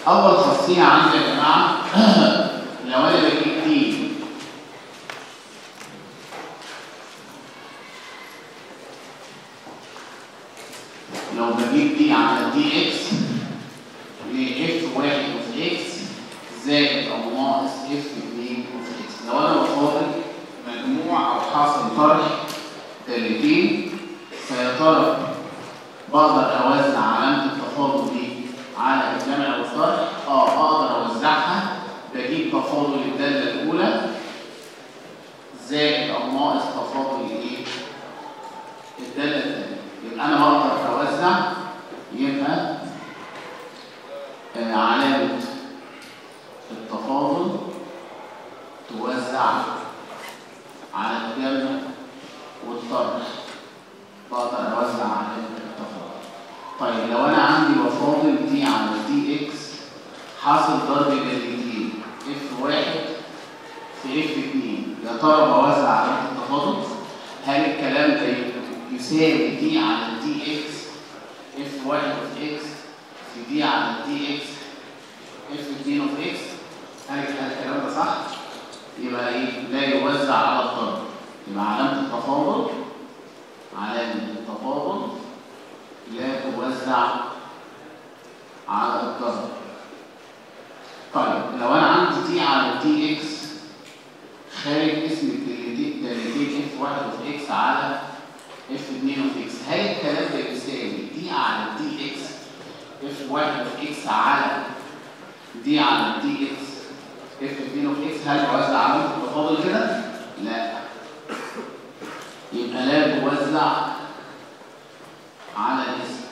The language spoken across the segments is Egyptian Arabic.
اول خاصيه عندي يا جماعه لو انا بجيب دي لو بجيب دي على دي اكس اف واحد اوف اكس زائد او ناقص اف 2 اوف اكس لو انا بفاضل مجموع او حاصل طرح دالتين فيا ترى بقدر اوزع علامه التفاضل دي على الجمع والطرح اه اقدر اوزعها بجيب تفاضل الداله الاولى زائد او ناقص تفاضل الايه الداله الثانيه يبقى انا بقدر اوزع يبقى آه علامه التفاضل توزع على الجمع والطرح بقدر اوزع علامه التفاضل طيب لو انا عندي بفاضل دي على دي اكس حاصل ضرب دالتين اف واحد في اف اتنين يا ترى بوزع علامه التفاضل هل الكلام ده يساوي دي على دي اكس اف واحد اوف اكس في دي على دي اكس اف اتنين اوف اكس هل الكلام ده صح؟ يبقى ايه؟ لا يوزع على الضرب يبقى علامه التفاضل علامه التفاضل لا توزع على الضرب طيب لو انا عندي دي على دي اكس خارج اسم الدالتين اف واحد اوف اكس على اف 2 اوف اكس هل الكلام ده يساوي دي على دي اكس اف واحد اوف اكس على دي على دي اكس اف 2 اوف اكس هل بوزع علامه التفاضل كده؟ لا يبقى لا بوزع على الاسم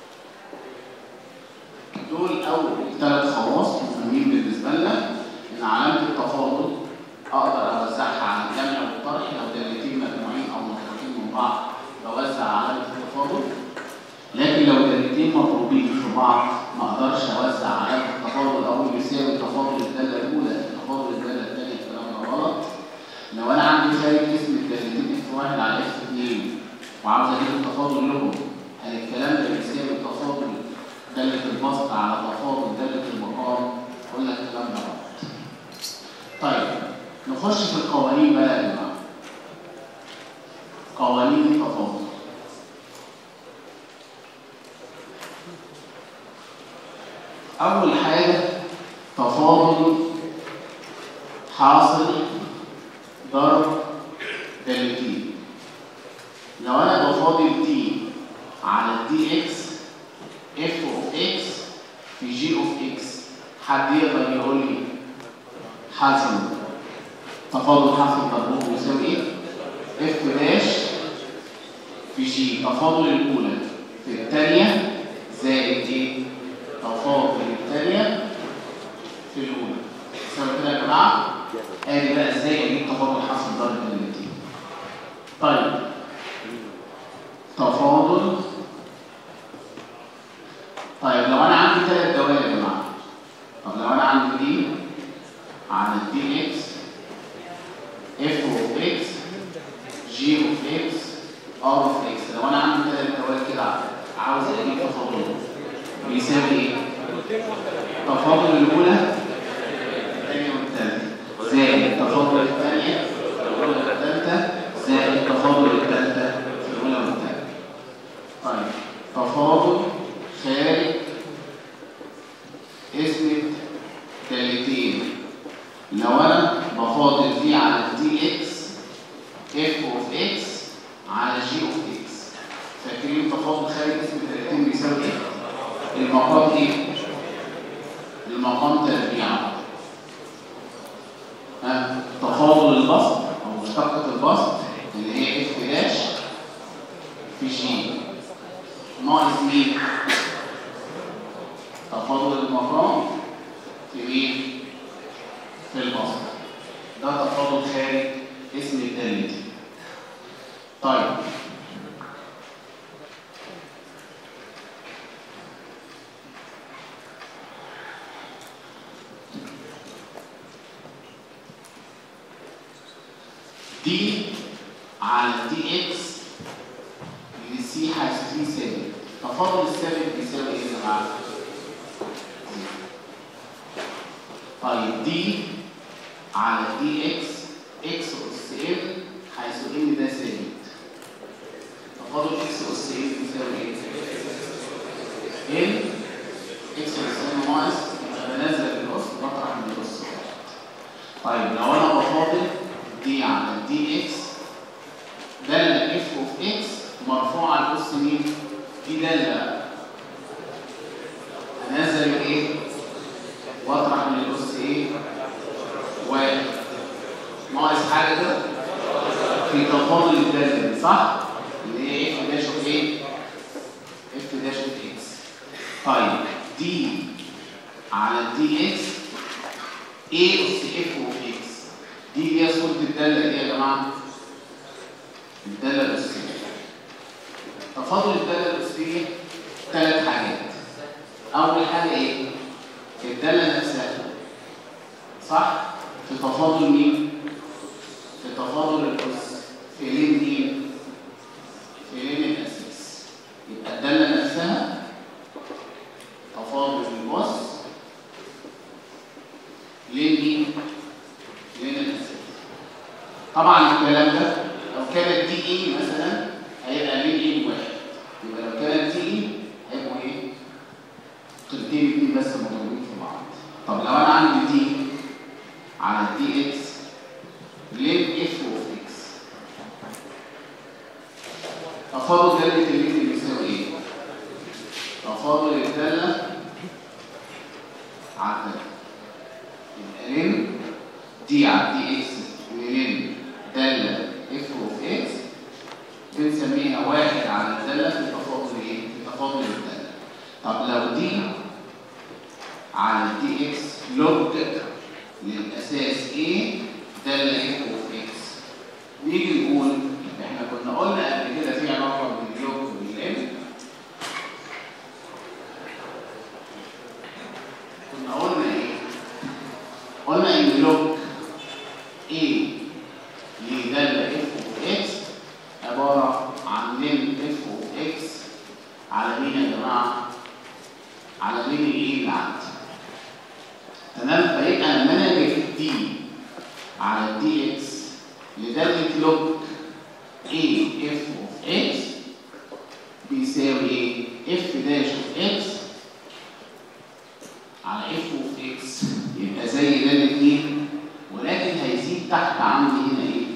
دول اول ثلاث خواص مهمين بالنسبه لنا ان علامه التفاضل اقدر اوزعها على الجمع والطرح لو دالتين مجموعين او مضروبين من بعض بوزع علامه التفاضل لكن لو دالتين مضروبين في بعض ما اقدرش اوزع علامه التفاضل او يساوي تفاضل الداله الاولى تفاضل الداله الثانيه الكلام ده غلط لو انا عندي خارج اسم الدالتين اف واحد على اف 2 وعاوز اجيب التفاضل لهم هل الكلام ده بيساوي تفاضل دالة البسط على تفاضل دالة المقام قلنا الكلام ده غلط. طيب نخش في القوانين بقى يا جماعة. قوانين التفاضل. أول حاجة تفاضل حاصل ضرب دالتين. لو أنا بفاضل دي على دي اكس اف اوف اكس في جي اوف اكس حد يقدر يقول لي حاصل تفاضل حاصل ضربهم يساوي ايه؟ اف داش في جي تفاضل الاولى في الثانيه زائد ايه؟ تفاضل الثانيه في الاولى يساوي كده يا جماعه؟ ادي بقى ازاي اجيب تفاضل حاصل ضرب الاثنين طيب تفاضل طيب لو انا عندي ثلاث دوائر يا جماعه طب لو انا عندي دي على دي اكس اف اوف اكس جي اوف اكس ار اوف اكس لو انا عندي ثلاث دوائر كده عاوز اجيب تفاضلهم بيساوي ايه؟ تفاضل الاولى الثانيه والثالثه زائد تفاضل الثانيه الاولى والثالثه زائد تفاضل الثالثه الاولى والثانيه طيب تفاضل خارج اسم دالتين لو انا بفاضل دي على دي اكس اف اوف اكس على جي اوف اكس فاكرين تفاضل خارج اسم دالتين بيساوي ايه؟ المقام ايه؟ المقام تربيع ها تفاضل البسط او مشتقة البسط اللي هي اف داش في جي ناقص مين؟ تفاضل المقام في مين؟ في البسط. ده تفاضل خارج اسم الدالة. طيب دي على دي اكس لسي حيث سي سالب تفاضل السالب بيساوي ايه يا جماعه؟ دي على دي اكس اكس اس ال حيث ان ده ثابت تفاضل اكس اس ال بيساوي ايه؟ ال اكس اس ال ناقص يبقى بنزل النص بطرح من النص طيب لو انا بفاضل دي على دي اكس دالة اف اوف اكس مرفوعة على الأس مين؟ دي دالة هنزل ايه؟ واطرح من الأس ايه؟ واحد ناقص حاجة كده؟ في تفاضل الدالة دي صح؟ اللي هي اف داش اوف ايه؟ اف داش اوف اكس طيب دي على دي اكس ايه اس اف اوف اكس دي اللي هي صورة الدالة دي يا جماعة الدالة الأسرية تفاضل الدالة الأسرية ثلاث حاجات أول حاجة إيه؟ الدالة نفسها صح؟ في تفاضل مين؟ في تفاضل الأس في لين مين؟ في لين الأساس يبقى الدالة نفسها تفاضل الوصف لين مين؟ لين الأساس طبعا الكلام ده لو كانت دي اي مثلا هيبقى لين اي واحد يبقى لو كانت دي اي هيبقوا ايه؟ قيمتين اتنين بس مضروبين في بعض طب لو انا عندي دي على دي اكس لين اف اوف اكس تفاضل دالة اللين بيساوي ايه؟ تفاضل الدالة على الدالة يبقى لين دي على دي اكس لين دالة اف اوف اكس بنسميها واحد على الدالة في تفاضل ايه؟ في تفاضل الدالة طب لو دي على دي اكس لوج للاساس ايه؟ دالة اف اوف اكس نيجي نقول احنا كنا قلنا قبل كده في علاقة بين اللوج والام كنا قلنا ايه؟ قلنا ان لوج ايه لدالة اف اوف اكس عبارة عن لين اف اوف اكس على مين يا جماعة؟ على لين الايه اللي عندي تمام فيبقى لما انا اجيب دي على دي اكس لدالة لوج ايه اف اوف اكس بيساوي ايه؟ اف داش اوف اكس على اف اوف اكس يبقى زي دالة مين؟ ولكن هيزيد تحت عندي هنا ايه؟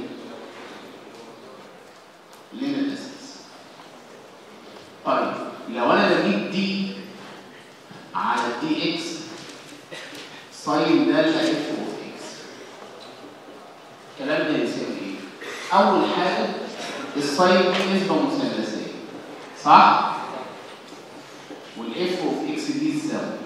لين الاساس. طيب لو انا بجيب دي على دي اكس ساين دالة اف اوف اكس. الكلام ده يساوي ايه؟ اول حاجه الساين دي نسبه مثلثيه صح؟ والاف اوف اكس دي الزاويه.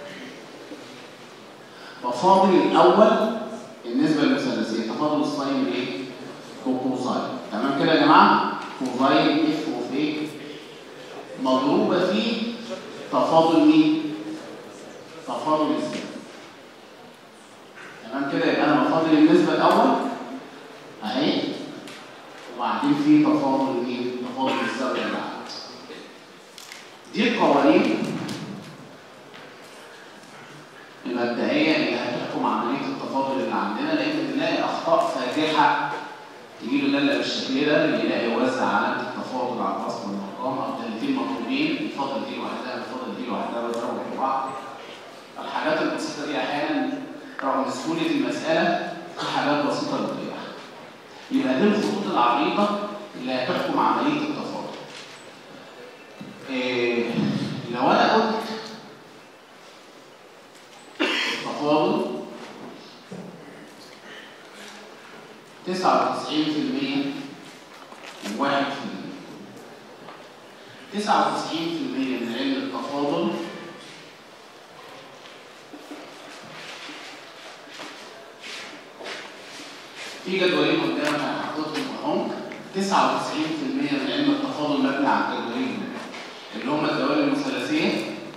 ففاضل الاول النسبة المثلثية تفاضل الساين بايه؟ بكوزاين تمام كده يا جماعة؟ كوزاين اف اوف ايه؟ مضروبة في تفاضل مين؟ تفاضل الزاوية تمام كده يبقى انا بفاضل النسبة الأول اهي وبعدين في تفاضل مين؟ تفاضل الزاوية اللي عندي دي القوانين المبدئيه اللي هتحكم عمليه التفاضل اللي عندنا لان بنلاقي اخطاء فادحه تجي له داله بالشكل ده اللي يلاقي يوزع علامه التفاضل على الاصل والارقام او دالتين مطلوبين يفاضل دي لوحدها يفاضل دي لوحدها ويضربوا في بعض الحاجات البسيطه دي احيانا رغم سهوله المساله في حاجات بسيطه بتضيع يبقى دي الخطوط العريضه اللي هتحكم عمليه التفاضل إيه لو انا قلت تفاضل 99% و1% 99% من علم التفاضل في جدولين قدامك انا حاططهم اهم 99% من علم التفاضل مبني على الجدولين اللي هم الدوائر المثلثيه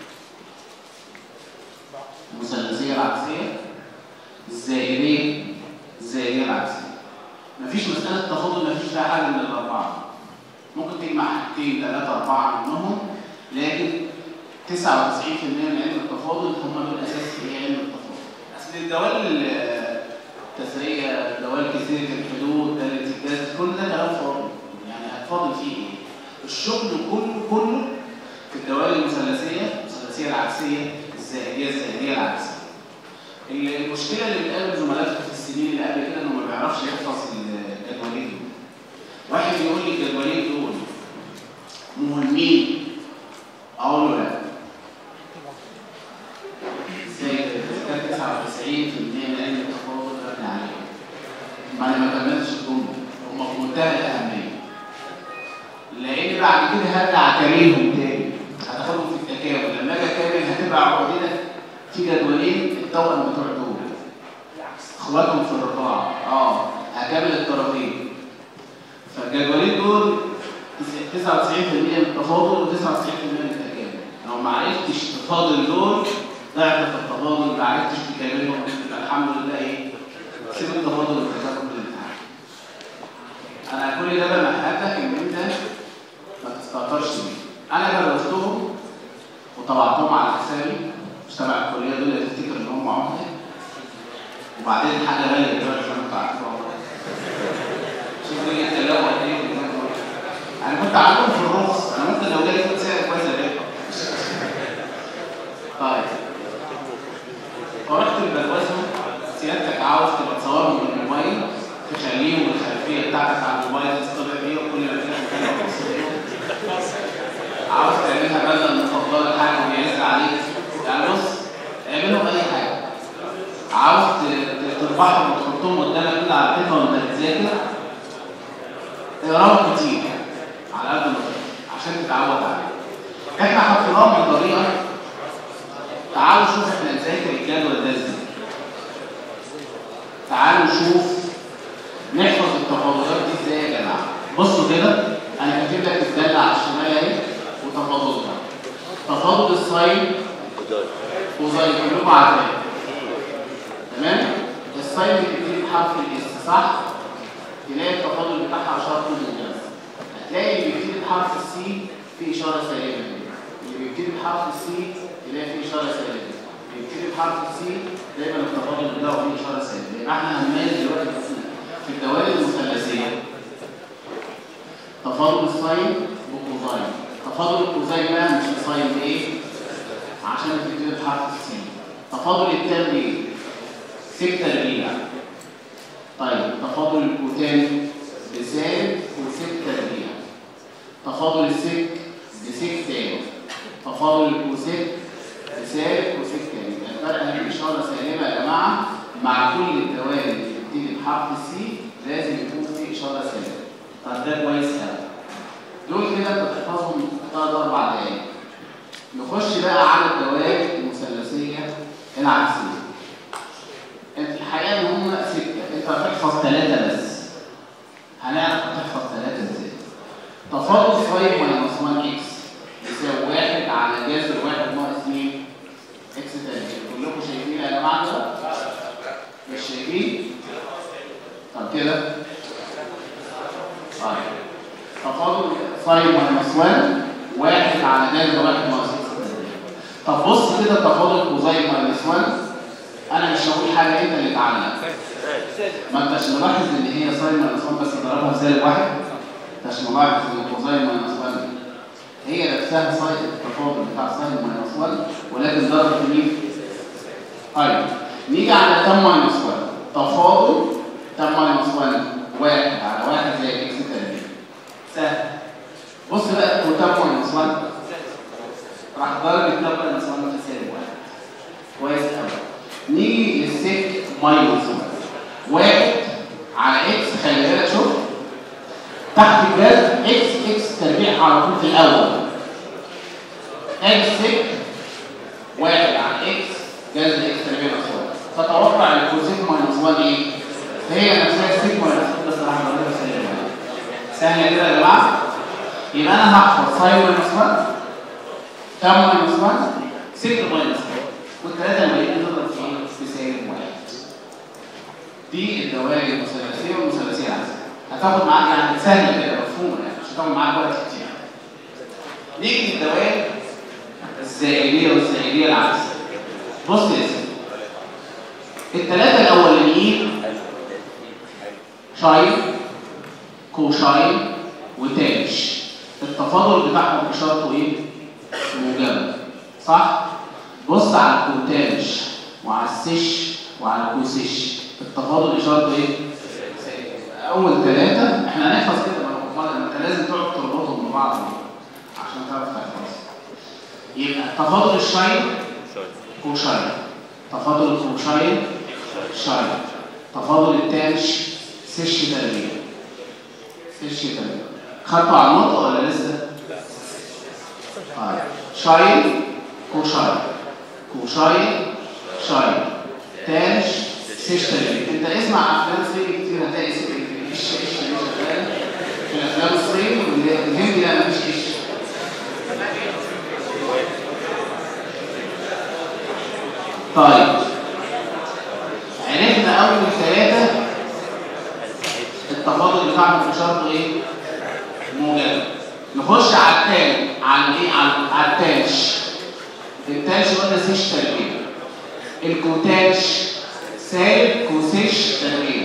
المثلثيه العكسيه الزائريه الزائريه العكسيه مفيش مساله تفاضل مفيش فيها حاجه من الاربعه ممكن تجمع حاجتين ثلاثه اربعه منهم لكن 99% من علم التفاضل هم دول اساس في علم التفاضل اصل الدوال التسريه دوال كثيره الحدود ده الاتجاز كل ده كلام فاضي يعني هتفاضل فيه ايه الشغل كله كله في الدوال المثلثيه المثلثيه العكسيه الزائديه الزائديه العكسيه المشكله اللي بتقابل زملائنا في السنين اللي قبل كده انه ما بيعرفش يحفظ الجدولين دول واحد يقول لي الجدولين دول مهمين اقول له لا ازاي كان 99% من علم التفاوض رد عليه ما انا ما كملتش الجمله هم في منتهى الاهميه لان بعد كده هرجع اكملهم تاني هتاخدهم في التكامل لما اجي اكمل هتبقى عقدنا في جدولين التوأم بتوع دول اخواتهم في الرضاعه اه هكمل الطرفين فالجدولين دول 99% من التفاضل و99% من التكامل لو ما عرفتش تفاضل دول ضعت في التفاضل ما عرفتش تكملهم يبقى الحمد لله ايه سيب التفاضل والتكامل بالامتحان انا كل ده بمهدك ان انت ما تستهترش بيه انا درستهم وطبعتهم على حسابي مش تبع الكليه دول اللي تفتكر ان هم عملاء وبعدين حاجه غاليه دلوقتي زي ما انتوا عارفين والله شوف لي التلاوه قد ايه انا كنت عاملهم في الرخص انا ممكن لو جالي كنت سعر كويس ابيعهم طيب فرحت البلوزه سيادتك عاوز تبقى تصورهم بالموبايل تخليهم الخلفيه بتاعتك على الموبايل تستطيع بيها وكل ما فيها مكان عاوز تعملها بدل المفضله حاجه ويعز عليك يعني بص اعملهم اي حاجه عاوز تربحهم وتحطهم قدامك كده على الحيطه وانت بتذاكر اقراهم كتير على قد ما تقدر عشان تتعود عليه احنا حطيناهم بطريقه تعالوا شوف احنا نذاكر الجدول ده ازاي تعالوا نشوف نحفظ التفاضلات دي ازاي يا جماعه بصوا كده انا كاتب لك الداله على الشمال اهي وتفاضلها تفاضل الساين وزي كلكم عارفين تمام الساين بتبتدي بحرف الاس صح تلاقي التفاضل بتاعها اشاره الجنس هتلاقي اللي بيبتدي بحرف السي في اشاره سالبه اللي بيبتدي بحرف السي تلاقي فيه اشاره سالبه اللي بيبتدي بحرف السي دايما التفاضل بتاعه فيه اشاره سالبه يبقى احنا هنميز دلوقتي في الدوائر المثلثيه تفاضل الساين وكوزاين تفاضل الكوزاين بقى مش الساين بايه عشان بتبتدي بحرف السي تفاضل التان بايه سكه ربيع طيب تفاضل الكوتان بسالب وسكه ربيع تفاضل السك بسك تاني تفاضل الكوسك بسالب وسك تاني الفرق هنا اشاره سالبه يا جماعه مع كل الدوائر اللي بتبتدي بحرف السي لازم يكون في اشاره سالبه طب ده كويس قوي دول كده انت تحفظهم ثلاث اربع دقايق نخش بقى على الدوائر المثلثيه العكسيه انت الحقيقه ان هم سته انت هتحفظ ثلاثه بس هنعرف تحفظ ثلاثه ازاي تفاضل 5 ماينس 1 اكس يساوي 1 على جذر 1 ناقص مين؟ اكس تاني كلكم شايفين يا جماعه كده؟ مش شايفين؟ طب كده طيب تفاضل 5 ماينس 1 1 على جذر 1 ناقص اكس تاني طب بص كده تفاضل كوزين ماينس 1 انا مش هقول حاجه انت اللي تعلق ما انتش ملاحظ ان هي ساين ماينس 1 بس ضربها سالب واحد انتش ملاحظ ان كوزين ماينس 1 هي نفسها ساين التفاضل بتاع ساين ماينس 1 ولكن ضربت مين؟ طيب نيجي على تان ماينس 1 تفاضل تان ماينس 1 1 على 1 زي اكس تاني سهل بص بقى وتان ماينس 1 راح ضرب التان ماينس 1 في سالب 1 كويس قوي نيجي للسك ماينس 1 واحد على اكس خلي بالك شوف تحت الجذر اكس اكس تربيع على طول في الاول اكس سك واحد على اكس جذر اكس تربيع ناقص فتوقع الكوسيك ماينس 1 ايه؟ هي نفسها السك ماينس 1 بس راح نضربها سالب 1 سهله كده يا جماعه يبقى انا هحفظ ساين ماينس 1 تام ماينس 1 سك ماينس 1 والثلاثه الباقيين تضرب في ايه؟ في سالب 1 دي الدوائر المثلثيه والمثلثيه العكسيه هتاخد معاك يعني سهله كده مفهومه يعني مش هتاخد معاك وقت كتير نيجي للدوائر الزائديه والزائديه العكسيه بص يا سيدي الثلاثه الاولانيين شايل كوشايل وتانش التفاضل بتاعهم اشارته ايه موجبه صح بص على الكوتانش وعلى السش وعلى الكوسش التفاضل اشارته ايه اول ثلاثه احنا هنحفظ كده ما انت لازم تقعد تربطهم ببعض عشان تعرف تحفظ يبقى تفاضل الشايل كوشايل تفاضل الكوشايل شايل تفاضل التانش سش تربيع سش تربيع خدتوا على النقطه ولا لسه طيب شايل كوشايل كوشايل شايل تانش سش تربيع انت اسمع افلام صيني كتير هتلاقي سيبك ايش ايش ايش شغال في الافلام الصيني والهندي لا مفيش ايش طيب عرفنا اول ثلاثه التفاضل بتاعهم في شرطه ايه موجب نخش على التاني على ايه على على التانش التانش قلنا سيش تربيع الكوتانش سالب كوسيش تربيع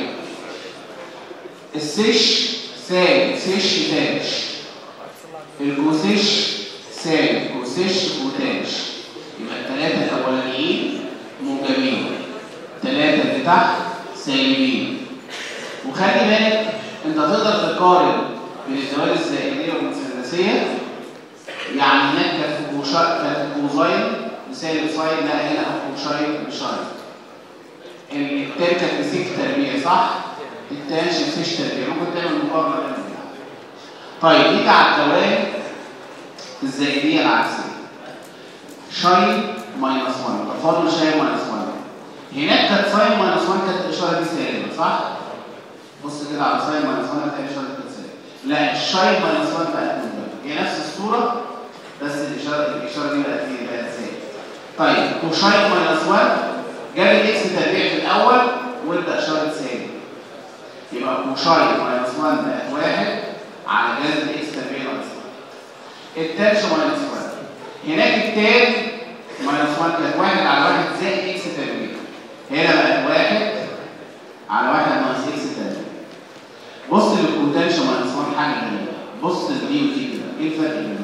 السيش سالب سيش تانش الكوسيش سالب كوسيش كوتانش يبقى الثلاثه الاولانيين موجبين الثلاثه اللي تحت سالبين وخلي بالك انت تقدر تقارن بين الزوايا الزائديه والمثلثيه يعني هناك كانت كوشا كانت كوزاين بسالب ساين لا هنا كوشاين بشاين التاني كانت بسيك تربيع صح؟ التانش بسيش تربيع ممكن تعمل مقارنه بينهم طيب نيجي على الدوائر الزائديه العكسيه شاين ماينس 1 تفاضل شاين ماينس 1 هناك كانت ساين ماينس 1 كانت الاشاره دي سالبه صح؟ بص كده على ساين ماينس 1 هتلاقي الاشاره دي سالبه لا الشاين ماينس 1 بقت موجبه هي نفس الصوره بس الاشاره الاشاره دي بقت ايه؟ بقت سالبه طيب كوشاين ماينس 1 جاب الاكس تربيع في الاول وادى اشاره سالب يبقى كوشاين ماينس 1 بقت 1 على جذر الاكس تربيع ناقص 1 التانش ماينس 1 هناك التان ماينس 1 كانت 1 على 1 زائد اكس تربيع هنا بقت 1 على 1 ناقص اكس تربيع بص للكوتانش ماينس 1 حاجه غريبه بص لدي ودي كده ايه الفرق بينهم؟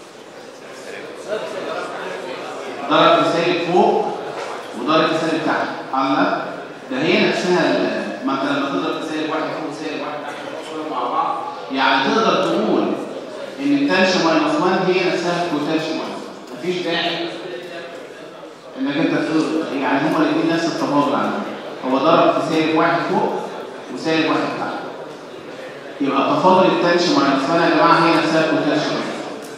ضرب في سالب فوق وضرب في سالب تحت الله ده هي نفسها ما انت لما تضرب في سالب واحد فوق وسالب واحد تحت تحطهم مع بعض يعني تقدر تقول ان التانش ماينس 1 هي نفسها الكوتانش ماينس مفيش داعي انك انت تقول يعني هما الاثنين نفس التفاضل على هو ضرب في سالب واحد فوق وسالب واحد تحت يبقى تفاضل التانش ماينس 1 يا جماعه هي نفسها الكوتانش ماينس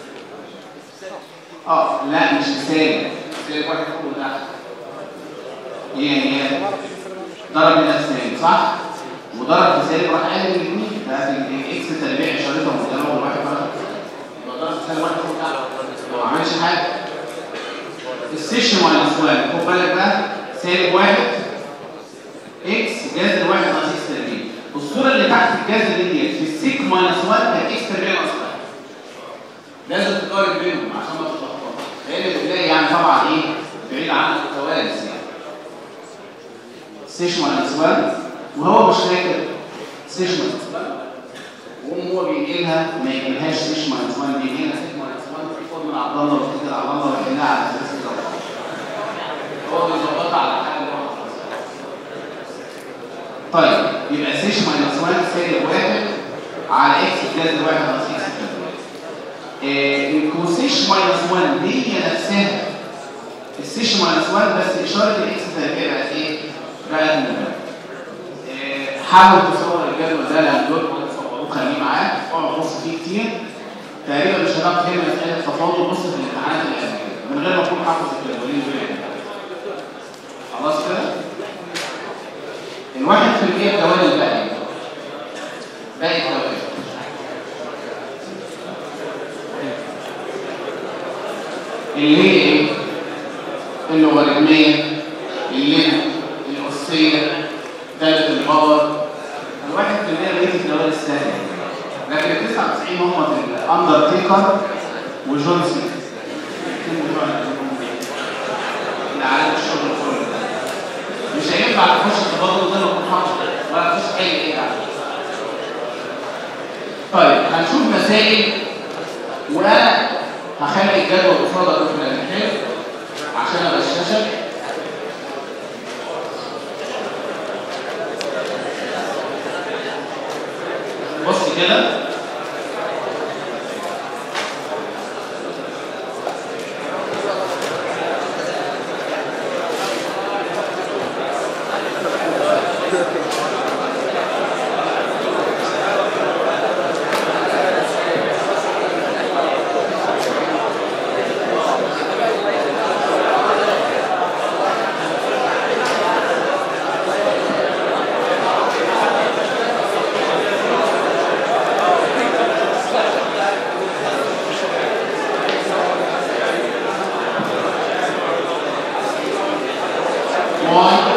اه لا مش سالب سالب واحد فوق وتحت هي هي ضرب هنا في سالب صح وضرب في سالب راح قال الاثنين بقت الاكس تربيع اشارتها مضروبه والواحد واحد يبقى ضرب في سالب واحد فوق وتحت ما عملش حاجه السيش ماينس 1 خد بالك بقى سالب واحد اكس جذر واحد ناقص اكس تربيع الصوره اللي تحت الجذر ديت في السيك ماينس 1 كانت اكس تربيع ناقص واحد لازم تقارن بينهم عشان ما تتلخبطش لان بتلاقي يعني طبعا ايه بعيد عن الكوارث يعني سيش ماينس 1 وهو مش فاكر سيش ماينس 1 وقوم هو بينقلها ما ينقلهاش سيش ماينس 1 بينقلها سيش ماينس 1 في من عبد الله وكده عبد الله ويحلها على اساس كده هو بيظبطها على حاجه طيب يبقى سيش ماينس 1 سالب 1 على اكس جذر 1 ناقص اكس الكوسيش ماينس 1 هي نفسها السيش ماينس 1 بس اشاره الاكس تربيع بقت ايه؟ بقت موجبه. حاول تصور الجدول ده لما دول تصوروه خليه معاك اقعد بص فيه كتير تقريبا مش هتعرف هنا مساله تفاضل بص في الامتحانات اللي قبل كده من غير ما تكون حافظ الجدولين دول خلاص كده؟ الواحد في المية الدوال الباقي باقي الدوال اللي هي ايه؟ اللوغاريتمية اللين الأسية دالة الباور الواحد في المية بقية الدوال السهلة لكن ال 99 هم في الأندرتيكر وجون سميث الاثنين بتوع اللي عارف الشغل كله مش هينفع ينفع تخش التفاضل ده لو كنت حافظ ولا تخش اي ايه يعني طيب هنشوف مسائل وهخلي الجدول قصادك في الامتحان عشان اغششك بص كده one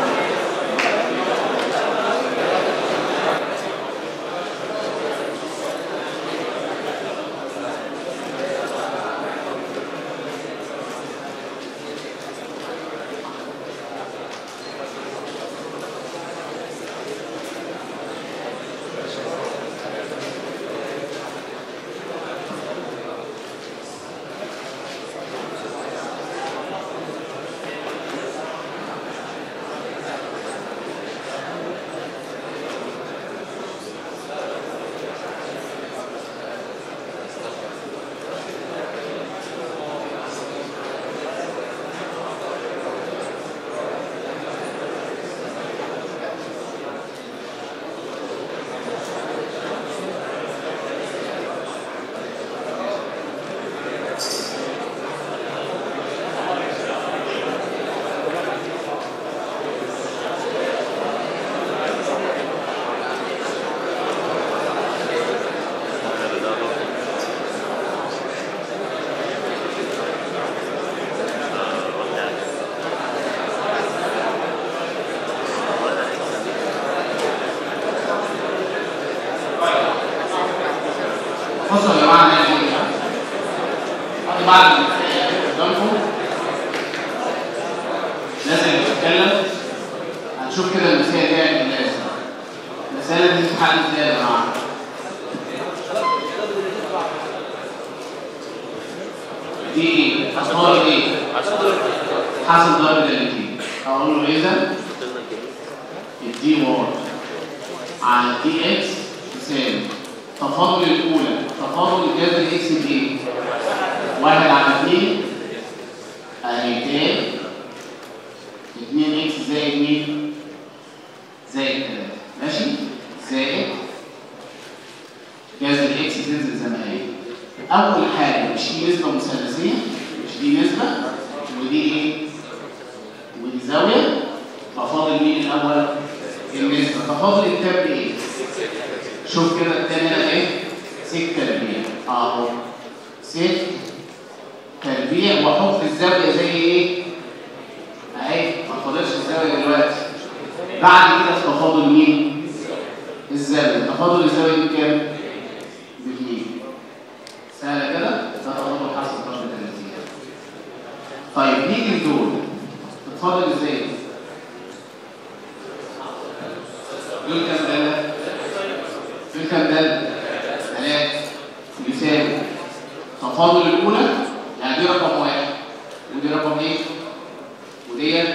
بصوا يا جماعه نعمل ايه؟ حط بعد المثال قدامكم لازم نتكلم هنشوف كده المثال ده يعني لازم المسألة دي بتتحل ازاي يا جماعه؟ دي ايه؟ اصدار ايه؟ حسب ضرب الالتين اقول له اذا الدي واي على دي اكس تساوي تفاضل الاولى تفاضل الجذر اكس بايه؟ واحد على اثنين اهي تاني اتنين اكس زائد مين؟ زائد تلاته ماشي؟ زائد جذر اكس تنزل زي ما هي اول حاجه مش دي نسبه مثلثيه مش دي نسبه ودي ايه؟ ودي زاويه تفاضل مين الاول؟ النسبه تفاضل التاب ايه؟ شوف كده التاني هنا ايه؟ سك تربيع اهو سك تربيع واحط الزاويه زي ايه؟ اهي ما فاضلش الزاويه دلوقتي بعد كده تفاضل مين؟ الزاويه تفاضل الزاويه دي بكام؟ باثنين سهله كده؟ ده تفاضل حسب ضرب الثلاثين طيب نيجي لدول تتفاضل ازاي؟ دول كام داله؟ دول كام داله؟ ثلاثة يساوي تفاضل الأولى يعني دي رقم واحد ودي رقم ايه؟ وديت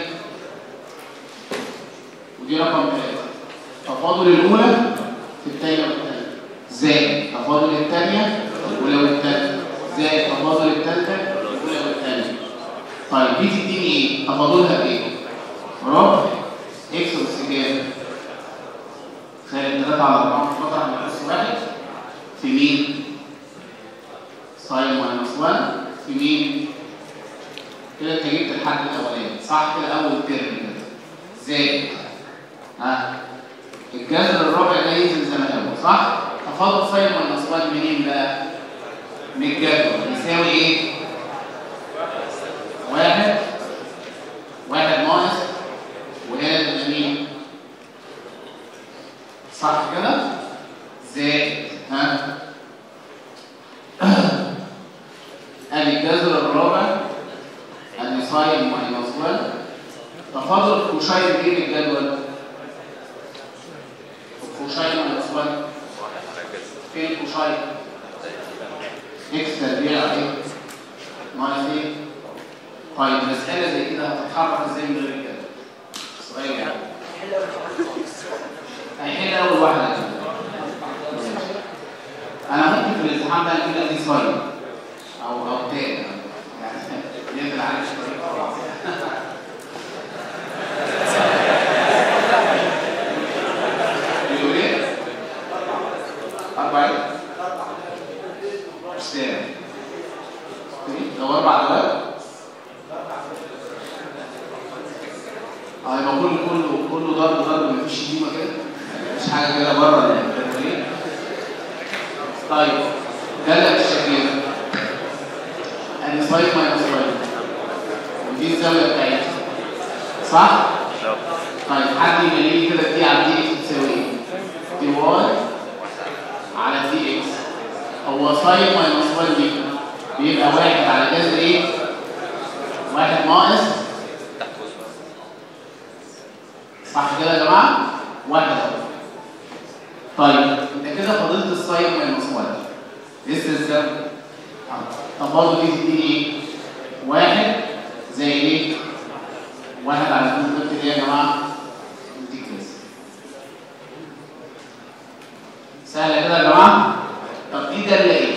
ودي رقم ثلاثة تفاضل الأولى في الثانية والثالثة زائد تفاضل الثانية الأولى والثالثة زائد تفاضل الثالثة الأولى والثانية طيب دي تديني ايه؟ تفاضلها بايه؟ ربع اكس اس كام؟ خارج 3 على 4 مطرح من اس واحد في مين؟ ساين ماينس 1 في مين؟ كده انت جبت الحد الاولاني صح كده اول ترم كده زائد ها الجذر الرابع ده ينزل زي ما هو صح؟ تفاضل ساين ماينس 1 منين بقى؟ من الجدول يساوي ايه؟ واحد واحد ناقص وهنا تبقى مين؟ صح كده؟ زائد ها؟ ادي الجذر الرابع ادي ساين ماينس 1 تفاضل الكوشاين ايه الجدول؟ الكوشاين ناقص 1 فين الكوشاين؟ اكس تربيع ايه؟ ناقص ايه؟ طيب مسألة زي كده هتتحرك ازاي من غير الجدول؟ سؤال يعني هيحل اول واحدة كده انا ممكن في الامتحان بقى نجيب لك دي سلايد او او تاني يعني ننزل عليه شويه خلاص بيقول ايه؟ أربعين؟ مش تاني لو أربع دواب؟ اه يبقى كله كله كله ضرب ضرب مفيش شتيمة كده مفيش حاجة كده بره التمرين طيب جالك الشكل ده ادي سلايد ماينس سلايد ودي الزاويه بتاعتها صح؟ طيب حد يملي كده دي على دي اكس تساوي ايه؟ دي واي على دي اكس هو ساين ماينس واي دي بيبقى واحد على جذر ايه؟ واحد ناقص صح كده يا جماعه؟ واحد اهو طيب انت كده فضلت الساين ماينس واي لسه ازاي؟ طب برضه دي تديني ايه؟ واحد زي ايه؟ واحد على اتنين ضد ايه يا جماعه؟ دي كده سهله كده يا جماعه؟ طب دي داله ايه؟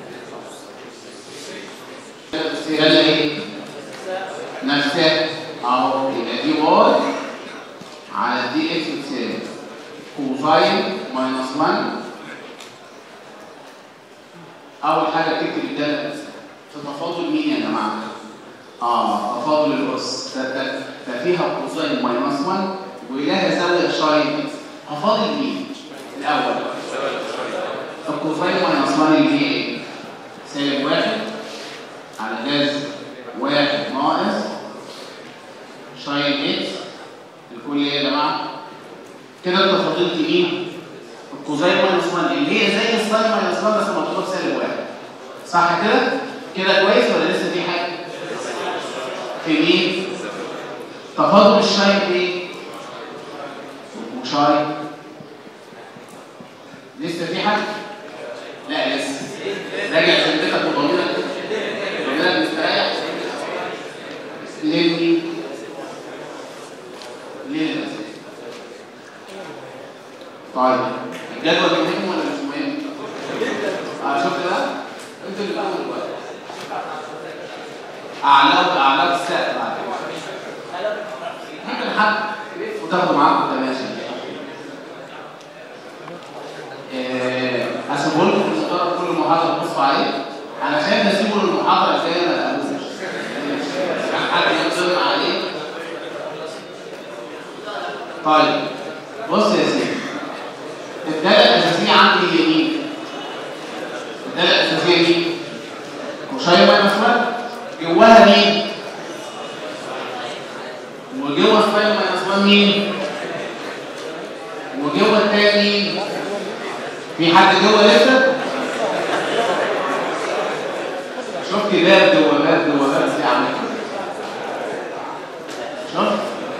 داله ايه؟ نفسها اهو يبقى دي واي على دي اكس بتساوي كوساين ماينس 1 اول حاجه بتكتب الداله في تفاضل مين يا جماعه اه تفاضل الاس ده ده, ده فيها كوساين ماينس 1 ولها زاويه شاين هفاضل مين الاول الكوساين ماينس 1 اللي هي ايه سالب واحد على جذر واحد ناقص شاين اكس الكل ايه يا جماعه كده انت فضلت مين الكوزاين ماينس 1 اللي هي زي الساين ماينس 1 بس مضروبه بسالب واحد صح كده كده كويس ولا لسه في حاجه في مين تفاضل الشاين ايه وشاين لسه في حاجه لا لسه راجع ذمتك وضميرك ضميرك مستريح ليه مين ليه الاساس طيب الجدول مهم ولا مش مهم؟ اه شفت بقى؟ انتوا اللي بتقولوا دلوقتي اعلاك اعلاك السقف بعد ممكن حد وتاخدوا معاكم تماشي هسيبه لكم في المدرج كل محاضره تبصوا عليه انا شايف اسيبه للمحاضره الجايه ما تقابلوش كان حد ينظر عليه طيب بص يا سيدي الداله الاساسيه عندي هي مين؟ الداله الاساسيه مين؟ كوشاي ماينس 1 جواها مين؟ وجوه الساين ماينس 1 مين؟ وجوه التاني مين؟ في حد جوه لسه؟ شفت باب جوه باب جوه باب ازاي عامل شفت؟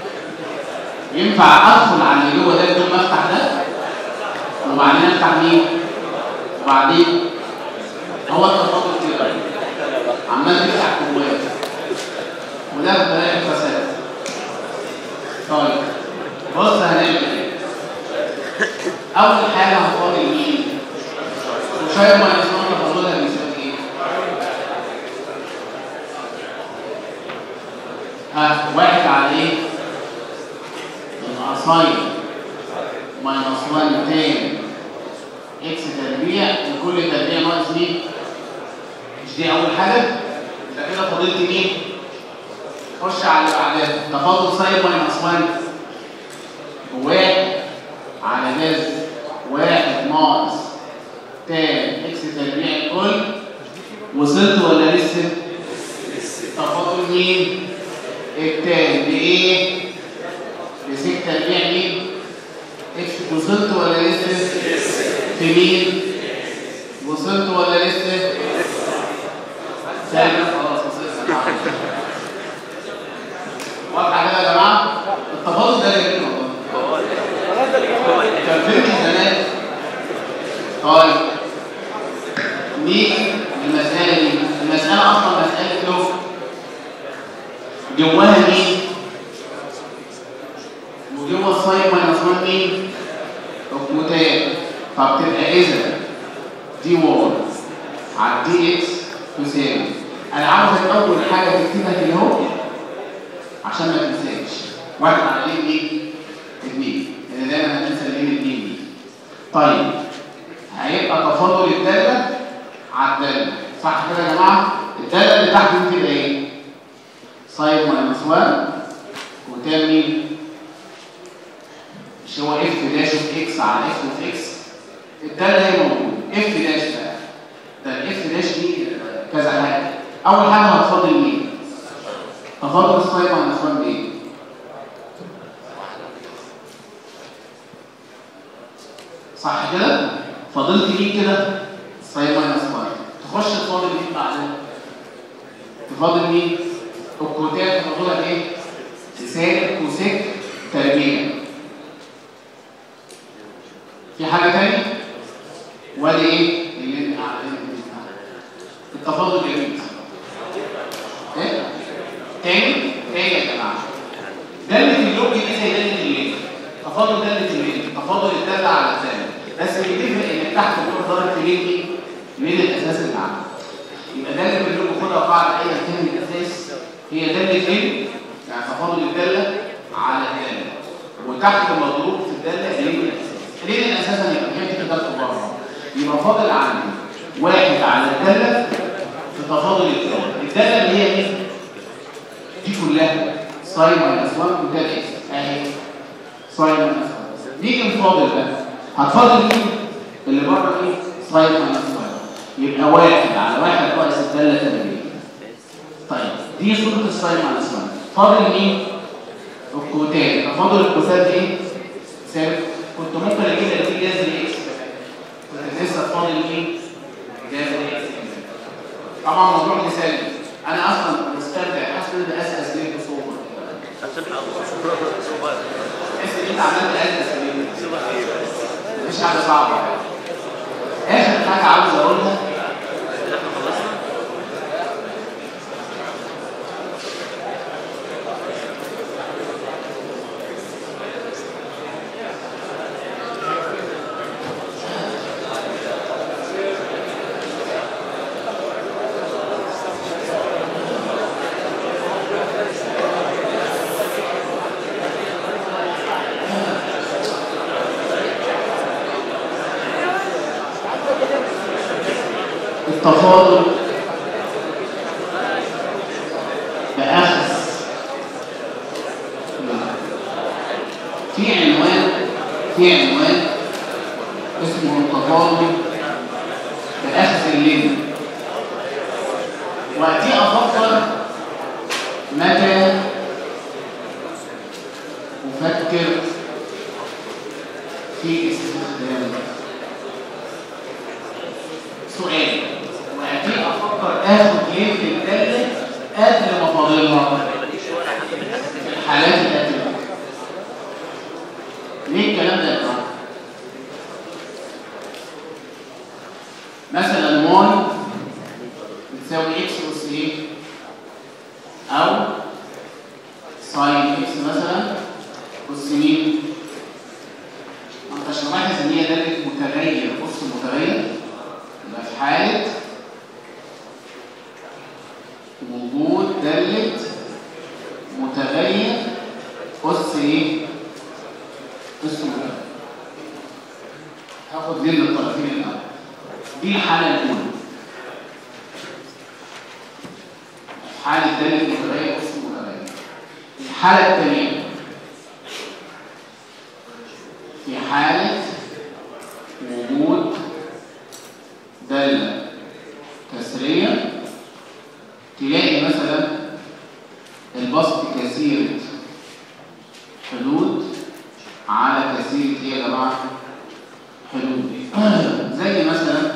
ينفع ادخل على اللي جوه ده بدون ما افتح ده وبعدين افتح مين؟ وبعدين هو التفاضل كده عمال تفتح جواه وده بطريقه فساد طيب بص هنعمل ايه؟ اول حاجه هفاضل مين؟ وشايف ما يسمى تفاضلها بيساوي ايه؟ ها واحد على ايه؟ العصاير ماينس 1 تاني اكس تربيع وكل تربيع ناقص مين؟ مش دي اول حاجه؟ يبقى كده فاضلت مين؟ خش على اللي بعدها تفاضل ساين ماينس 1 واحد على جذر واحد ناقص تان اكس تربيع الكل وصلت ولا لسه؟ تفاضل مين؟ التاني بايه؟ بسك تربيع مين؟ اكس وصلت ولا لسه؟ في مين؟ وصلت ولا لسه؟ سالب خلاص وصلت واضحه كده يا جماعه؟ المسألة أصلا مسألة لغة جواها مين؟ وجوه الساين ماينس 1 مين؟ الكوتات فبتبقى إذا دي واي على دي اكس تساوي أنا عاوزك أول حاجة تكتبها كده أهو عشان ما تنساش واحد على لين ايه؟ اتنين لأن دايما هتنسى اللين اتنين دي طيب هيبقى تفاضل الدالة على الدالة صح كده يا جماعة؟ الدالة اللي تحت دي تبقى ايه؟ ساين ماينس 1 وتاني مين؟ مش هو اف داش اوف اكس على اف اوف اكس الدالة هي موجودة اف داش بقى ده الاف داش دي كذا حاجة أول حاجة هتفاضل مين؟ هفاضل الساين ماينس 1 بايه؟ صح كده؟ فضلت مين كده؟ ساين ماينس 1 تخش تفاضل مين بعدها؟ تفاضل مين؟ الكوتات تفاضلها ايه؟ سالب كوسيك تربيع في حاجة تاني؟ وادي ايه؟ اللي انت عارفين التفاضل جميل ايه؟ تاني؟ تاني يا جماعة دالة اللوج دي زي دالة الليل تفاضل دالة الليل تفاضل الدالة على الثاني بس اللي بيفرق انك تحت كل ضرب تلين ايه؟ من الاساس اللي عندك يبقى دالة اللوج خدها قاعدة اي كان الاساس هي دالة لين يعني تفاضل الدالة على الدالة وتحت مضروب في الدالة لين الاساس لين الاساس هيبقى هي كده بره يبقى فاضل عندي واحد على الدالة في تفاضل الدالة الدالة اللي هي ايه؟ دي كلها ساين ماينس 1 وده اكس اهي ساين ماينس 1 نيجي نفاضل بقى هتفاضل مين؟ اللي بره ايه؟ ساين ماينس 1 يبقى واحد على واحد ناقص الدالة تربيع طيب دي صورة الساين ماينس 1 فاضل مين؟ الكوتات تفاضل الكوتات ايه؟ ثابت كنت ممكن اجيب اللي جذر اكس كنت لسه فاضل مين؟ جذر اكس طبعا موضوع مثالي انا اصلا مستمتع حاسس ان انا اساس ليه بصوره تحس ان انت عملت اساس ليه مش حاجه صعبه اخر حاجه عاوز اقولها التفاضل بأخذ في عنوان في عنوان اسمه التفاضل بأخذ اللين وقتي أفكر متى أفكر في استخدام سؤال وأكيد أفكر آخد ليه في الدالة قبل ما فاضلها في الحالات الآتية ليه الكلام ده يا جماعة؟ مثلا واي بتساوي اكس اس ايه؟ أو ساين اكس مثلا اس مين؟ ما انتش ملاحظ ان هي دالة متغير بص متغير يبقى في حالة وجود دالة متغير أس إيه؟ أس متغير هاخد لين للطرفين الأول دي الحالة الأولى حالة دالة متغير أس متغير الحالة الثانية في حالة وجود دالة كسرية تلاقي مثلا البسط كثيرة حدود على كثيرة ايه يا جماعة؟ حدود زي مثلا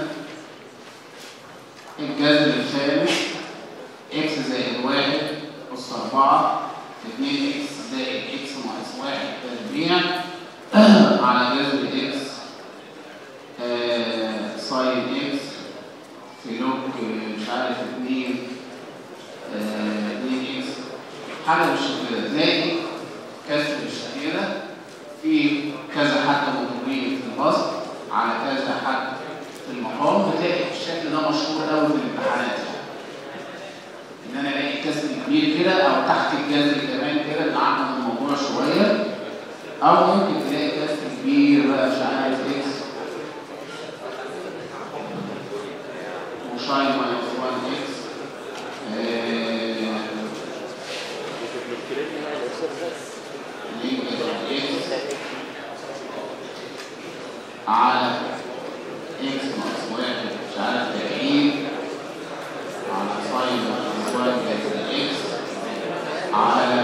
الجذر الخامس اكس زائد واحد أس أربعة اتنين اكس زائد اكس ناقص واحد تربيع على جذر اكس آه، ساين اكس في لوج مش عارف 2 2 اكس حاجه بالشكل ده تلاقي كسر بالشكل ده في كذا حد موجودين في البسط على كذا حد في المقام بتلاقي الشكل ده مشهور قوي في الامتحانات يعني. ان انا الاقي كسر كبير كده او تحت الجذر كمان كده نعقد الموضوع شويه او ممكن تلاقي كسر كبير بقى مش عارف اكس وشاين ماينس 1 اكس على اكس ناقص واحد مش عارف تكعيب على ساين ناقص واحد زائد اكس على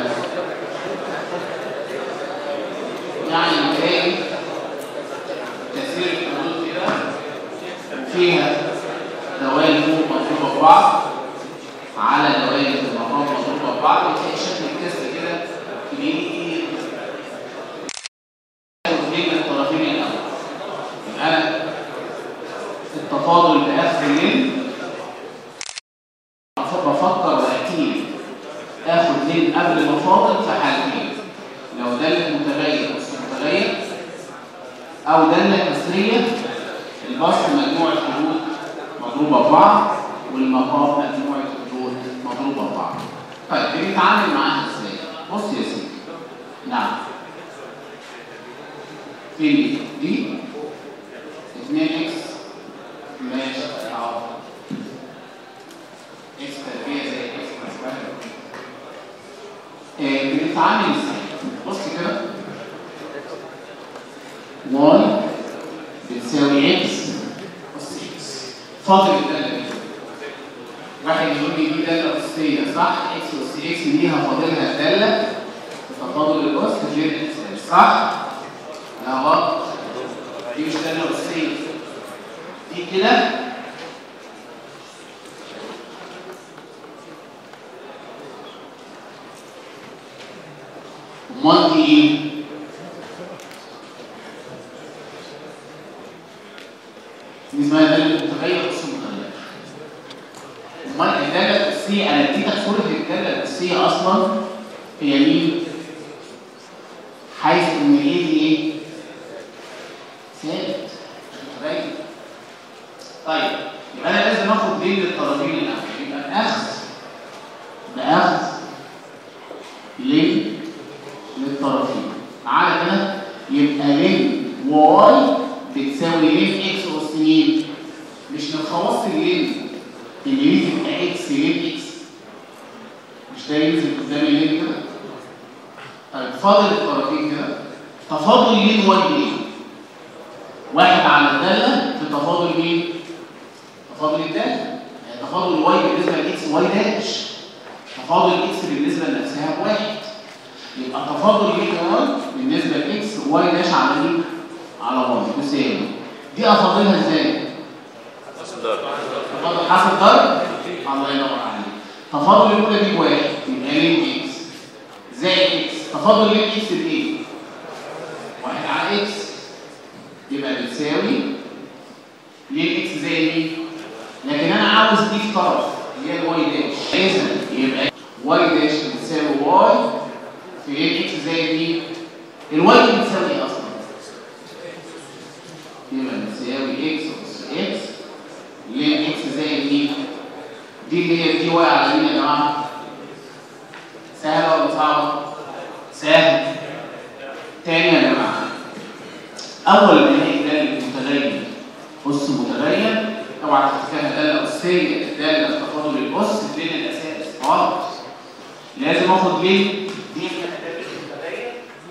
يعني تلاقي تأثير الحدود كده فيها دوائر فوق مضروبة ببعض على دوائر المقام مضروبة ببعض وتلاقي شكل الكسر كده كبير بين الطرفين الأول يبقى أنا التفاضل بآخر الليل بفكر وأكيد آخد لين قبل ما فاضل في حالتين لو دالة متغير بس متغير أو دالة كسرية البسط مجموعة حدود مضروبة ببعض والمقام مجموعة حدود مضروبة ببعض طيب بنتعامل معاها ازاي؟ بص يا سيدي نعم فين دي؟ دي 2 اكس ماشي اهو اكس تربيع زي اكس مسافه آه بنتعامل ازاي؟ بص كده واي بتساوي اكس بص اكس فاضل الداله دي واحد يقول لي دي داله اساسيه صح؟ اكس اس اكس دي هفاضلها داله تفاضل الوسط غير اكس صح؟ لا غلط دي مش داله اساسيه دي كده امال دي ايه؟ دي اسمها داله متغير اصل متغير امال الداله الاساسيه انا اديتك صوره الداله الاساسيه اصلا هي مين؟ حيث ان ايه دي ايه؟ ثابت متغير طيب يبقى انا لازم اخد لين للطرفين الاول يبقى اخذ باخذ لين للطرفين معانا كده يبقى لين واي بتساوي لين اكس اس مين مش من خواص اللين ان دي تبقى اكس لين اكس مش ده ينزل قدامي لين كده طيب فاضل الطرفين كده تفاضل لين واي لين واحد على الداله في تفاضل مين تفاضل الداله يعني تفاضل واي بالنسبه لاكس واي داش تفاضل اكس بالنسبه لنفسها بواحد يبقى تفاضل ايه كمان بالنسبه لاكس واي داش على مين على واي تساوي دي افاضلها ازاي تفاضل حسب ضرب الله ينور عليك تفاضل الاولى دي بواحد يبقى لين اكس زائد اكس تفاضل لين اكس بايه واحد على اكس يبقى بتساوي لين اكس زائد مين لكن انا عاوز دي في طرف اللي هي الواي داش اذا يبقى واي داش بتساوي واي في لين اكس زائد مين الواي دي بتساوي ايه اصلا يبقى بتساوي اكس اس اكس لين اكس زائد مين دي اللي هي دي واي على مين يا جماعه سهله ولا صعبه سهل تاني يا جماعه اول ما نلاقي داله متغير اس متغير اوعى تفتكرها داله اسيه داله تفاضل الاس بين الاساس غلط لازم اخد ليه دي اسمها داله متغير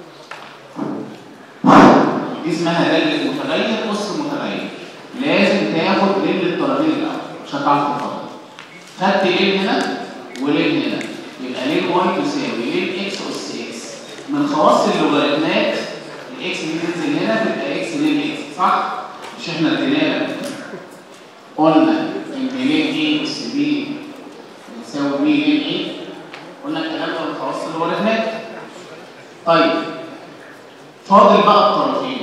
دي اسمها داله متغير اس متغير لازم تاخد لين للطرفين الاول مش هتعرف تفاضل خدت لين هنا ولين هنا يبقى لين واي تساوي لين اكس اس اكس من خواص اللوغاريتمات الاكس دي تنزل هنا تبقى اكس لين اكس صح؟ مش احنا ادينا قلنا ان لين ايه اس بي بتساوي بي لين ايه؟ قلنا الكلام ده من خواص اللوغاريتمات طيب فاضل بقى الطرفين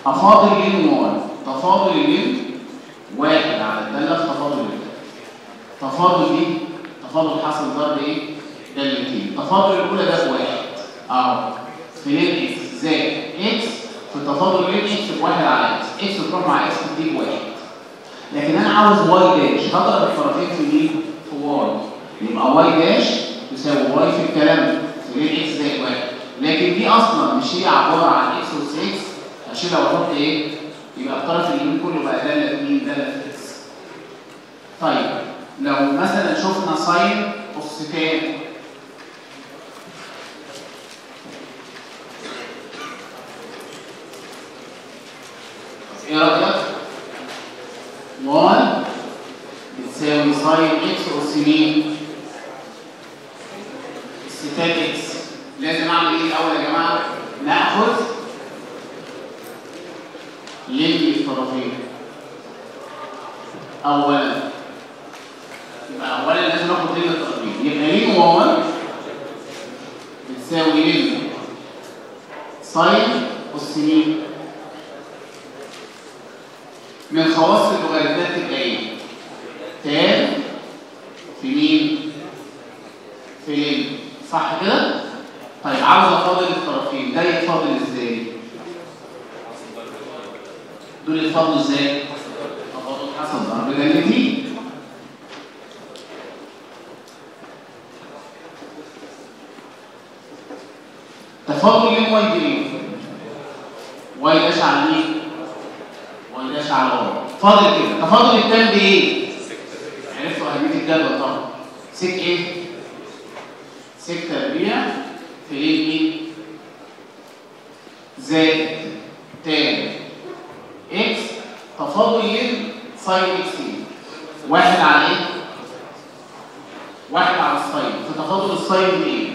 افاضل لين واي تفاضل لين واحد على الداله في تفاضل الداله تفاضل دي تفاضل حاصل ضرب ايه دالتين تفاضل الاولى ده بواحد اهو في لين اكس زائد اكس في تفاضل لين اكس بواحد على اكس اكس تروح مع اكس تديك واحد لكن انا عاوز واي داش هضرب الطرفين في مين في واي يبقى واي داش يساوي واي في الكلام في لين اكس زائد واحد لكن دي اصلا مش هي عباره عن اكس اس اكس هشيلها واحط ايه يبقى الطرف اليمين كله بقى داله مين داله اكس طيب لو مثلا شفنا ساين اس كام ايه رايك 1 بتساوي ساين اكس اس مين ستات اكس لازم اعمل ايه الاول يا جماعه ناخذ لين الطرفين اولا يبقى اولا لازم ناخد لين الطرفين يبقى لين 1 بتساوي لين ساين اس مين من خواص اللوغاريتمات تبقى ايه؟ تان في مين؟ في لين صح كده؟ طيب عاوز افاضل الطرفين ده يتفاضل ازاي؟ دول يتفاضلوا ازاي؟ تفاضل حسب ضرب دالتين تفاضل لين واي دي ايه؟ واي داش على مين؟ واي داش على واي فاضل كده تفاضل التان بايه؟ عرفتوا اهميه الجدول طبعا سك ايه؟ سك تربيع في لين مين؟ زائد تان اكس تفاضل لين ساين اكس واحد على ايه؟ واحد على الساين فتفاضل الساين بايه؟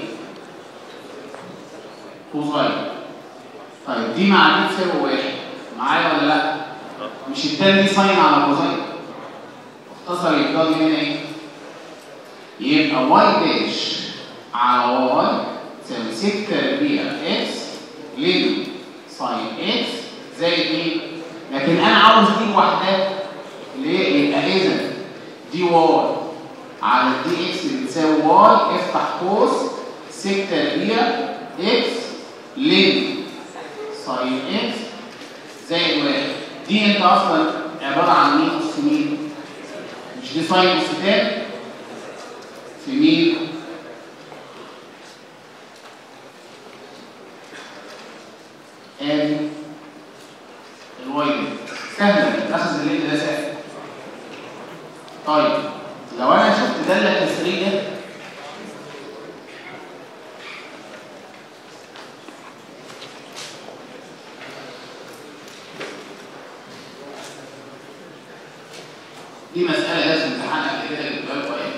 كوزاين طيب دي مع دي تساوي واحد معايا ولا لا؟ مش التاني دي ساين على كوزاين اختصر يبقى دي هنا ايه؟ يبقى واي داش على واي تساوي 6 تربيع اكس لين ساين اكس زائد ايه؟ لكن انا عاوز دي لوحدها ليه؟ يبقى اذا دي واي على دي اكس بتساوي واي افتح قوس 6 تربيع اكس لين ساين اكس زائد واحد دي انت اصلا عباره عن مين اس مين؟ مش دي ساين اس تاني في مين؟ ادي الواي دي سهله اخذ الليل ده سهل طيب لو انا شفت داله كسريه دي مسألة لازم امتحان قبل كده جبتها لكم ايه؟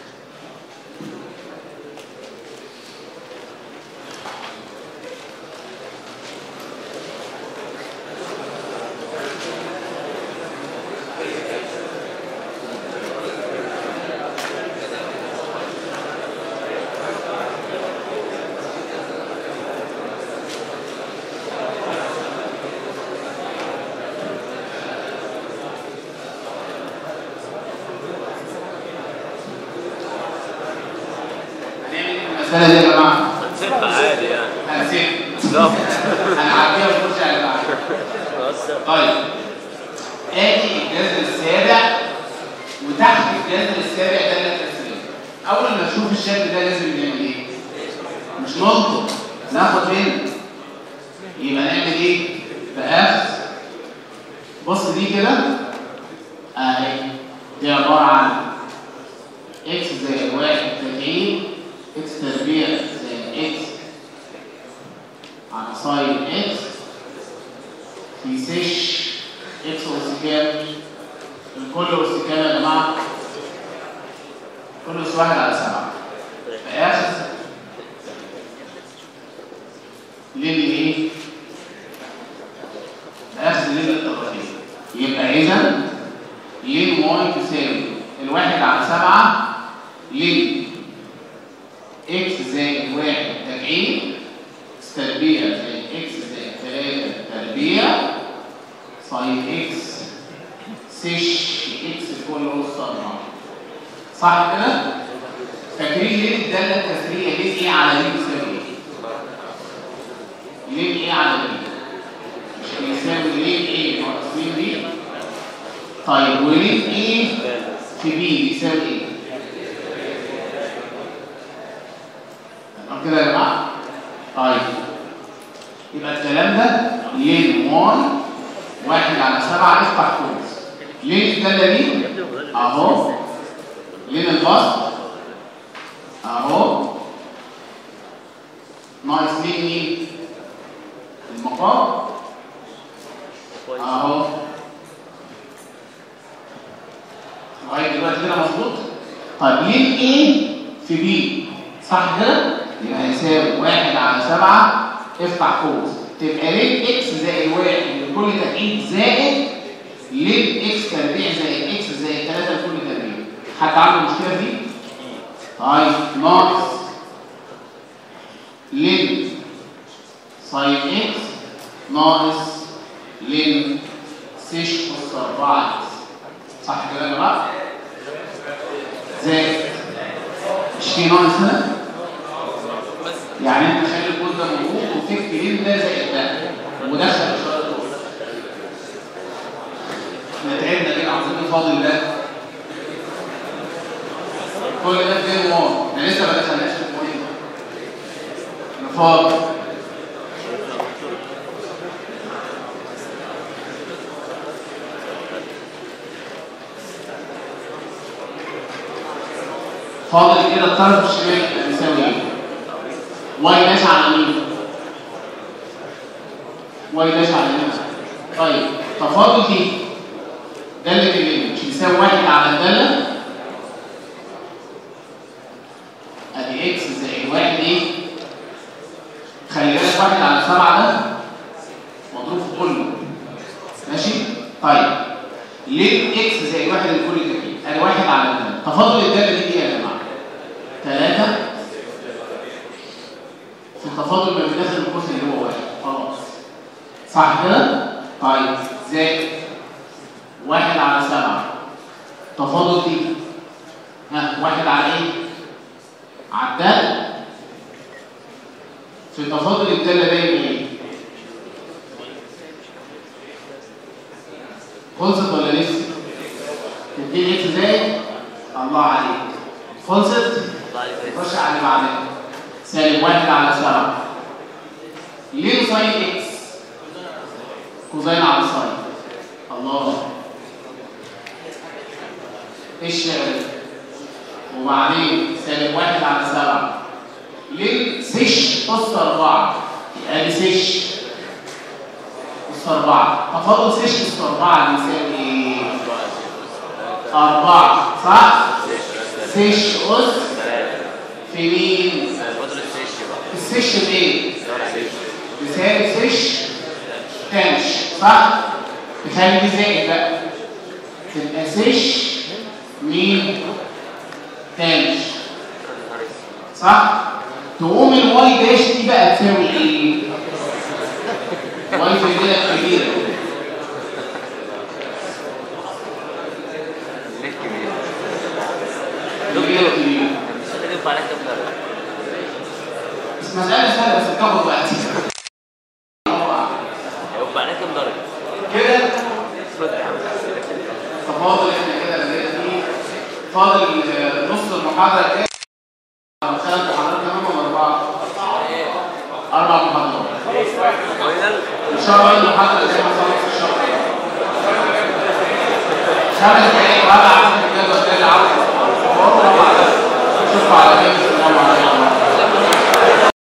هنعمل ايه في المسألة دي يا جماعة؟ هنسيبها عادي يعني هنسيب بالظبط هنعديها ونخش على اللي بعده خلاص طيب ادي الجذر السابع وتحت الجذر السابع ده اللي التسليم اول ما نشوف الشكل ده لازم نعمل ايه مش ننطق ناخد منه يبقى نعمل ايه باخذ بص دي كده اهي دي عباره عن اكس زائد واحد تربيع اكس تربيع زائد اكس على ساين اكس في سيش اكس اس كام الكل اس كام يا جماعه كل اس واحد على سبعه فاخذ لين ايه اخذ لين الطرفين يبقى اذا لين واي تساوي الواحد على سبعه لين اكس زائد واحد تربيع اكس تربيع زائد اكس زائد ثلاثة تربيع ساين اكس سيش اكس كل أس أربعة صح كده؟ فاكرين ليه الداله الكسريه ليه ايه على دي بيساوي ايه؟ ليه ايه على دي؟ مش بيساوي ليه ايه ناقص مين دي؟ طيب وليه ايه في بي بيساوي ايه؟ تمام كده يا جماعه؟ طيب يبقى الكلام ده لين واي واحد على سبعة افتح قوس لين الدالة دي اهو لين البسط اهو ناقص لين مين؟ المقام كويس اهو لغايه دلوقتي كده مظبوط طيب لين ايه في بي صح كده يبقى هيساوي واحد على سبعة افتح قوس تبقى لين اكس زائد واحد لكل تبعيد زائد لين اكس تربيع زائد اكس زائد 3 لكل تربيع حد عنده مشكله دي؟ طيب ناقص لين ساين اكس ناقص لين سيش أس 4 اكس صح كده يا جماعه؟ زائد مش في ناقص هنا؟ يعني انت خلي الكود ده موجود وتكتب لين ده زائد ده ودخل اشاره دول احنا تعبنا كده عاوزين نفاضل ده كل ده فين واو احنا لسه ما دخلناش في المهم نفاضل فاضل كده الطرف الشمال يبقى بيساوي ايه؟ واي داش على مين؟ واي داش على مين؟ طيب تفاضل دي دالة اليمين مش بيساوي واحد على الدالة ادي اكس زائد واحد ايه؟ خلي بالك واحد على سبعة ده مضروب في كله ماشي؟ طيب ليه اكس زائد واحد لكل تركيب؟ ادي واحد على الدالة تفاضل الدالة دي ايه يا جماعة؟ ثلاثة في التفاضل ما بين داخل القوس اللي هو واحد خلاص صح كده؟ طيب زائد واحد على سبعة تفاضل دي ها واحد على ايه؟ على الدالة في تفاضل الدالة ده يبقى ايه؟ خلصت ولا لسه؟ تديني اكس زائد الله عليك خلصت؟ الله عليك نخش على اللي بعدها سالب واحد على سبعة ليه ساين اكس كوزين على ساين الله ايه الشغل وبعدين سالب واحد على سبعة ليه سيش أس أربعة ادي سيش أس أربعة تفاضل سيش أس أربعة بيساوي ايه؟ أربعة صح؟ سيش أس في مين؟ فضل السيش بقى السيش بايه؟ دور سيش بيساوي سيش تانش صح؟ تخلي دي زائد بقى تبقى سيش مين؟ تانش صح؟ تقوم الواي داش دي بقى تساوي ايه؟ واي في كده كبيرة ليه كبير كبيرة كبيرة مش هتجيب عليك كام درجة بس مسألة سهلة بس بتاخد وقت هيبقى عليك كام درجة كده افرض يا عم ففاضل احنا كده بدأنا فيه فاضل آه، نص المحاضرة كده ثلاث محاضرات كمان ولا أربعة؟ أربع محاضرات فاينل إن شاء الله المحاضرة دي هنخلص الشهر خمس دقايق وأربع